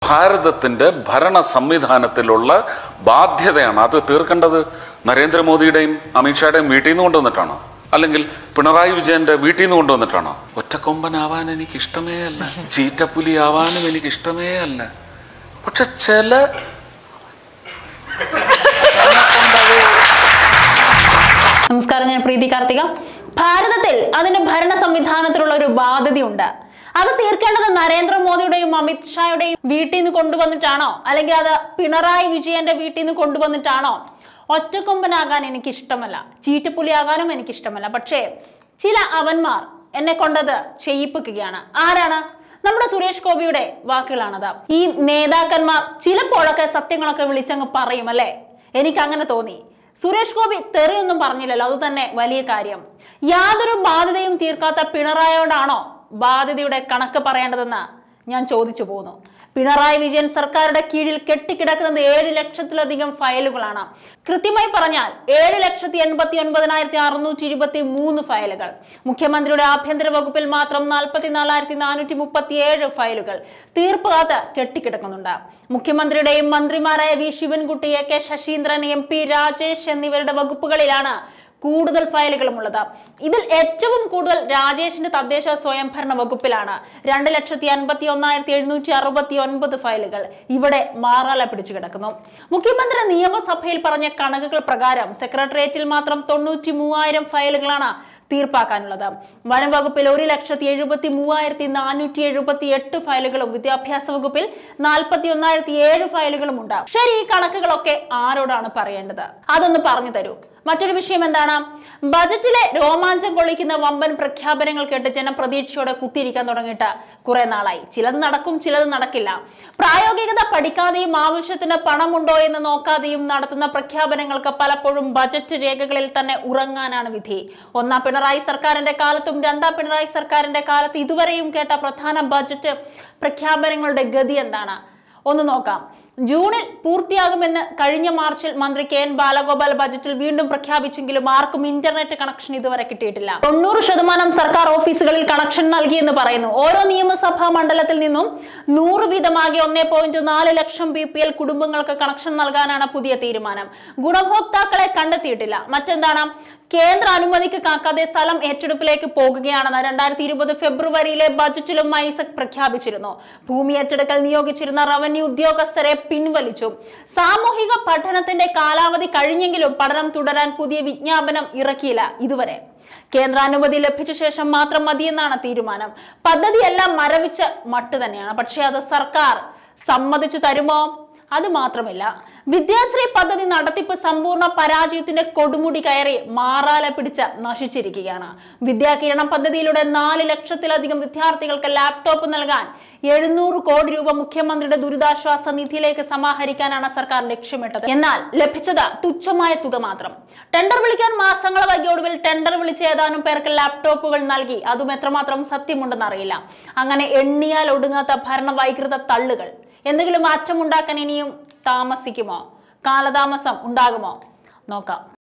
ഭാരതത്തിന്റെ ഭരണ സംവിധാനത്തിലുള്ള ബാധ്യതയാണ് അത് തീർക്കേണ്ടത് നരേന്ദ്രമോദിയുടെയും അമിത്ഷായുടെയും വീട്ടിൽ നിന്ന് കൊണ്ടുവന്നിട്ടാണോ അല്ലെങ്കിൽ പിണറായി വിജയന്റെ വീട്ടിൽ നിന്ന് കൊണ്ടുവന്നിട്ടാണോ ഒറ്റക്കൊമ്പനാവാൻ എനിക്ക് ഇഷ്ടമേ അല്ല ചീറ്റപ്പുലി ആവാനും എനിക്ക് ഇഷ്ടമേ അല്ല പക്ഷെ ചില നമസ്കാരം ഞാൻ പ്രീതി കാർത്തിക ഭാരതത്തിൽ അതിന്റെ ഭരണ സംവിധാനത്തിലുള്ള ഒരു ബാധ്യതയുണ്ട് അത് തീർക്കേണ്ടത് നരേന്ദ്രമോദിയുടെയും അമിത്ഷായുടെയും വീട്ടിൽ നിന്ന് കൊണ്ടുവന്നിട്ടാണോ അല്ലെങ്കിൽ അത് പിണറായി വിജയന്റെ വീട്ടിൽ നിന്ന് കൊണ്ടുവന്നിട്ടാണോ ഒറ്റക്കൊമ്പനാകാൻ എനിക്ക് ഇഷ്ടമല്ല ചീറ്റപ്പുലിയാകാനും എനിക്ക് ഇഷ്ടമല്ല പക്ഷേ ചില അവന്മാർ എന്നെ കൊണ്ടത് ചെയ്യിപ്പിക്കുകയാണ് ആരാണ് നമ്മുടെ സുരേഷ് ഗോപിയുടെ വാക്കുകളാണത് ഈ നേതാക്കന്മാർ ചിലപ്പോഴൊക്കെ സത്യങ്ങളൊക്കെ വിളിച്ചങ്ങ് പറയും അല്ലേ എനിക്ക് അങ്ങനെ തോന്നി സുരേഷ് ഗോപി തെറിയൊന്നും പറഞ്ഞില്ലല്ലോ അത് തന്നെ വലിയ കാര്യം യാതൊരു ബാധ്യതയും തീർക്കാത്ത പിണറായോടാണോ ബാധ്യതയുടെ കണക്ക് പറയേണ്ടതെന്ന് ഞാൻ ചോദിച്ചു പോകുന്നു പിണറായി വിജയൻ സർക്കാരുടെ കീഴിൽ കെട്ടിക്കിടക്കുന്നത് ഏഴ് ലക്ഷത്തിലധികം ഫയലുകളാണ് കൃത്യമായി പറഞ്ഞാൽ ഏഴ് ലക്ഷത്തി എൺപത്തി ഒൻപതിനായിരത്തി അറുന്നൂറ്റി ഇരുപത്തി മൂന്ന് ഫയലുകൾ മുഖ്യമന്ത്രിയുടെ ആഭ്യന്തര വകുപ്പിൽ മാത്രം നാൽപ്പത്തിനാലായിരത്തി നാനൂറ്റി മുപ്പത്തി ഏഴ് ഫയലുകൾ തീർപ്പ് കാത്ത് കെട്ടിക്കിടക്കുന്നുണ്ട് മുഖ്യമന്ത്രിയുടെയും മന്ത്രിമാരായ V Sivankutty A K Saseendran M P Rajesh എന്നിവരുടെ വകുപ്പുകളിലാണ് കൂടുതൽ ഫയലുകളും ഉള്ളത് ഇതിൽ ഏറ്റവും കൂടുതൽ രാജേഷിന്റെ തദ്ദേശ സ്വയംഭരണ വകുപ്പിലാണ് രണ്ട് ലക്ഷത്തി അൻപത്തി ഒന്നായിരത്തി എഴുന്നൂറ്റി അറുപത്തി ഒൻപത് ഫയലുകൾ ഇവിടെ മാറാല പിടിച്ചു കിടക്കുന്നു മുഖ്യമന്ത്രി നിയമസഭയിൽ പറഞ്ഞ കണക്കുകൾ പ്രകാരം സെക്രട്ടേറിയറ്റിൽ മാത്രം തൊണ്ണൂറ്റി മൂവായിരം ഫയലുകളാണ് തീർപ്പാക്കാനുള്ളത് വനം വകുപ്പിൽ ഒരു ലക്ഷത്തി എഴുപത്തി മൂവായിരത്തി നാനൂറ്റി എഴുപത്തി എട്ട് ഫയലുകളും വിദ്യാഭ്യാസ വകുപ്പിൽ നാൽപ്പത്തി ഒന്നായിരത്തി ഏഴ് ഫയലുകളും ഉണ്ട് ശരി ഈ കണക്കുകളൊക്കെ ആരോടാണ് പറയേണ്ടത് അതൊന്ന് പറഞ്ഞു തരൂ മറ്റൊരു വിഷയം എന്താണ് ബജറ്റിലെ രോമാഞ്ചം കൊള്ളിക്കുന്ന വമ്പൻ പ്രഖ്യാപനങ്ങൾ കേട്ട് ജനം പ്രതീക്ഷയോടെ കുത്തിയിരിക്കാൻ തുടങ്ങിയിട്ട് കുറെ നാളായി ചിലത് നടക്കും ചിലത് നടക്കില്ല പ്രായോഗികത പഠിക്കാതെയും ആവശ്യത്തിന് പണമുണ്ടോ എന്ന് നോക്കാതെയും നടത്തുന്ന പ്രഖ്യാപനങ്ങൾക്ക് പലപ്പോഴും ബജറ്റ് രേഖകളിൽ തന്നെ ഉറങ്ങാനാണ് വിധി ഒന്നാം പിണറായി സർക്കാരിന്റെ കാലത്തും രണ്ടാം പിണറായി സർക്കാരിന്റെ കാലത്ത് ഇതുവരെയും കേട്ട പ്രധാന ബജറ്റ് പ്രഖ്യാപനങ്ങളുടെ ഗതി എന്താണ് ഒന്ന് നോക്കാം ജൂണിൽ പൂർത്തിയാകുമെന്ന് കഴിഞ്ഞ മാർച്ചിൽ മന്ത്രി കെ എൻ ബാലഗോപാൽ ബജറ്റിൽ വീണ്ടും പ്രഖ്യാപിച്ചെങ്കിലും ആർക്കും ഇന്റർനെറ്റ് കണക്ഷൻ ഇതുവരെ കിട്ടിയിട്ടില്ല തൊണ്ണൂറ് ശതമാനം സർക്കാർ ഓഫീസുകളിൽ കണക്ഷൻ നൽകിയെന്ന് പറയുന്നു ഓരോ നിയമസഭാ മണ്ഡലത്തിൽ നിന്നും നൂറ് വീതമാകെ ഒന്നേ പോയിന്റ് നാല് ലക്ഷം ബി പി എൽ കുടുംബങ്ങൾക്ക് കണക്ഷൻ നൽകാനാണ് പുതിയ തീരുമാനം ഗുണഭോക്താക്കളെ കണ്ടെത്തിയിട്ടില്ല മറ്റെന്താണ് കേന്ദ്ര അനുമതിക്ക് കാക്കാതെ സ്ഥലം ഏറ്റെടുപ്പിലേക്ക് പോകുകയാണെന്ന് രണ്ടായിരത്തി ഇരുപത് ഫെബ്രുവരിയിലെ ബജറ്റിലും ഐസക് പ്രഖ്യാപിച്ചിരുന്നു ഭൂമി ഏറ്റെടുക്കൽ നിയോഗിച്ചിരുന്ന റവന്യൂ ഉദ്യോഗസ്ഥരെ പിൻവലിച്ചു സാമൂഹിക പഠനത്തിന്റെ കാലാവധി കഴിഞ്ഞെങ്കിലും പഠനം തുടരാൻ പുതിയ വിജ്ഞാപനം ഇറക്കിയില്ല ഇതുവരെ കേന്ദ്രാനുമതി ലഭിച്ച ശേഷം മാത്രം മതിയെന്നാണ് തീരുമാനം പദ്ധതിയെല്ലാം മരവിച്ച മട്ട് തന്നെയാണ് പക്ഷേ അത് സർക്കാർ സമ്മതിച്ചു തരുമോ അത് മാത്രമല്ല വിദ്യാശ്രീ പദ്ധതി നടത്തിപ്പ് സമ്പൂർണ്ണ പരാജയത്തിന്റെ കൊടുമുടി കയറി മാറാല പിടിച്ച് നശിച്ചിരിക്കുകയാണ് വിദ്യാകിരണം പദ്ധതിയിലൂടെ നാല് ലക്ഷത്തിലധികം വിദ്യാർത്ഥികൾക്ക് ലാപ്ടോപ്പ് നൽകാൻ എഴുന്നൂറ് കോടി രൂപ മുഖ്യമന്ത്രിയുടെ ദുരിതാശ്വാസ നിധിയിലേക്ക് സമാഹരിക്കാനാണ് സർക്കാർ ലക്ഷ്യമിട്ടത് എന്നാൽ ലഭിച്ചത് തുച്ഛമായ തുക മാത്രം ടെൻഡർ വിളിക്കാൻ മാസങ്ങൾ വൈകിയ ഒടുവിൽ ടെൻഡർ വിളിച്ച് ഏതാനും പേർക്ക് ലാപ്ടോപ്പുകൾ നൽകി അതും എത്രമാത്രം സത്യമുണ്ടെന്ന് അറിയില്ല അങ്ങനെ എണ്ണിയാൽ ഒടുങ്ങാത്ത ഭരണ വൈകൃത തള്ളുകൾ എന്തെങ്കിലും മാറ്റമുണ്ടാക്കാൻ ഇനിയും താമസിക്കുമോ കാലതാമസം ഉണ്ടാകുമോ നോക്കാം